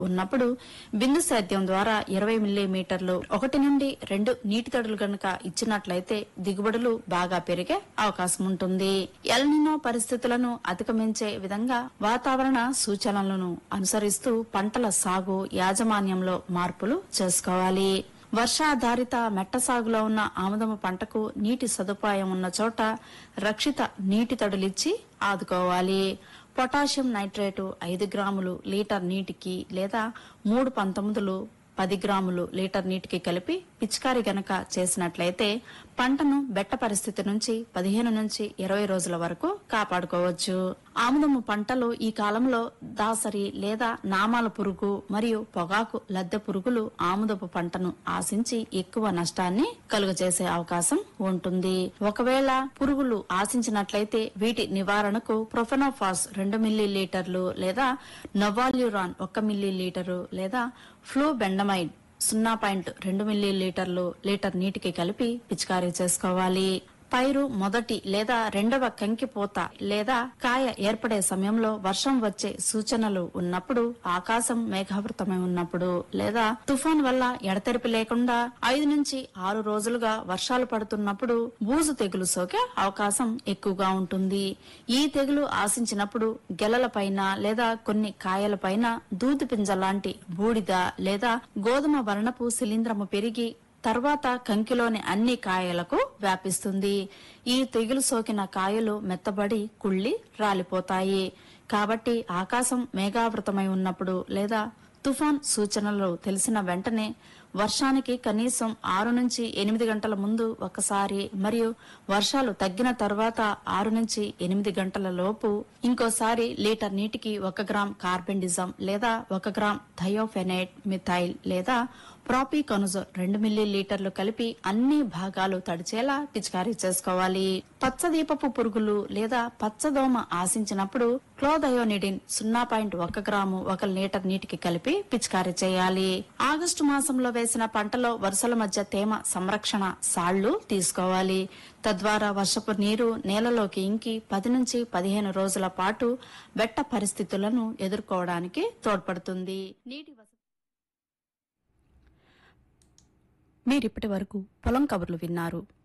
ఉన్నప్పుడు బిందు సేద్యం ద్వారా ఇరవై మిల్లీమీటర్లు ఒకటి నుండి రెండు నీటి తడులు గనుక ఇచ్చినట్లయితే దిగుబడులు బాగా పెరిగే అవకాశం ఉంటుంది ఎల్నినో పరిస్థితులను అధిగమించే విధంగా వాతావరణ సూచనలను అనుసరిస్తూ పంటల సాగు యాజమాన్యంలో మార్పులు చేసుకోవాలి వర్షాధారిత మెట్ట సాగులో ఉన్న ఆముదము పంటకు నీటి సదుపాయం ఉన్న చోట రక్షిత నీటి తడులిచ్చి ఆదుకోవాలి పొటాషియం నైట్రేటు ఐదు గ్రాములు లీటర్ నీటికి లేదా మూడు పంతొమ్మిదిలు పది గ్రాములు లీటర్ నీటికి కలిపి పిచికారి గనక చేసినట్లయితే పంటను బెట్ట పరిస్థితి నుంచి పదిహేను నుంచి ఇరవై రోజుల వరకు కాపాడుకోవచ్చు ఆముదము పంటలు ఈ కాలంలో దాసరి లేదా నామాల పురుగు మరియు పొగాకు లద్దె పురుగులు ఆముదపు పంటను ఆశించి ఎక్కువ నష్టాన్ని కలుగజేసే అవకాశం ఉంటుంది ఒకవేళ పురుగులు ఆశించినట్లయితే వీటి నివారణకు ప్రొఫెనోఫాస్ రెండు మిల్లీ లీటర్లు లేదా నొవాల్యూరాన్ ఒక మిల్లీ లీటరు లేదా ఫ్లూ బెండమైడ్ సున్నా పాయింట్ రెండు మిల్లీ లీటర్లు లీటర్ నీటికి కలిపి పిచికారీ చేసుకోవాలి పైరు మొదటి లేదా రెండవ కంకిపోత లేదా కాయ ఏర్పడే సమయంలో వర్షం వచ్చే సూచనలు ఉన్నప్పుడు ఆకాశం మేఘావృతమై ఉన్నప్పుడు లేదా తుఫాన్ వల్ల ఎడతెరిపి లేకుండా ఐదు నుంచి ఆరు రోజులుగా వర్షాలు పడుతున్నప్పుడు బూజు తెగులు సోకే అవకాశం ఎక్కువగా ఉంటుంది ఈ తెగులు ఆశించినప్పుడు గెలలపైన లేదా కొన్ని కాయలపైన దూది పింజ లాంటి బూడిద లేదా గోధుమ వర్ణపు శిలీంధ్రము పెరిగి తర్వాత కంకిలోని అన్ని కాయలకు వ్యాపిస్తుంది ఈ తెగులు సోకిన కాయలు మెత్తబడి కుళ్ళి రాలిపోతాయి కాబట్టి ఆకాశం మేఘావృతమై ఉన్నప్పుడు లేదా తుఫాన్ సూచనలు తెలిసిన వెంటనే వర్షానికి కనీసం ఆరు నుంచి ఎనిమిది గంటల ముందు ఒకసారి మరియు వర్షాలు తగ్గిన తర్వాత ఆరు నుంచి ఎనిమిది గంటల లోపు ఇంకోసారి లీటర్ నీటికి ఒక గ్రామ్ కార్బెండిజం లేదా ఒక గ్రామ్ థయోఫెనైట్ మిథైల్ లేదా ప్రాపికొనజోల్ రెండు మిల్లీ లీటర్లు కలిపి అన్ని భాగాలు తడిచేలా పిచికారీ చేసుకోవాలి పచ్చదీపపు పురుగులు లేదా పచ్చదోమ ఆశించినప్పుడు క్లోదయోనిడిన్ సున్నా పాయింట్ ఒక గ్రాము ఒక లీటర్ నీటికి కలిపి పిచికారీ చేయాలి ఆగస్టు మాసంలో వేసిన పంటలో వరుసల మధ్య తేమ సంరక్షణ సాళ్లు తీసుకోవాలి తద్వారా వర్షపు నీరు నేలలోకి ఇంకి పది నుంచి పదిహేను రోజుల పాటు బెట్ట పరిస్థితులను ఎదుర్కోవడానికి తోడ్పడుతుంది నీటి వసతి మీరిప్పటి వరకు పొలం కబుర్లు విన్నారు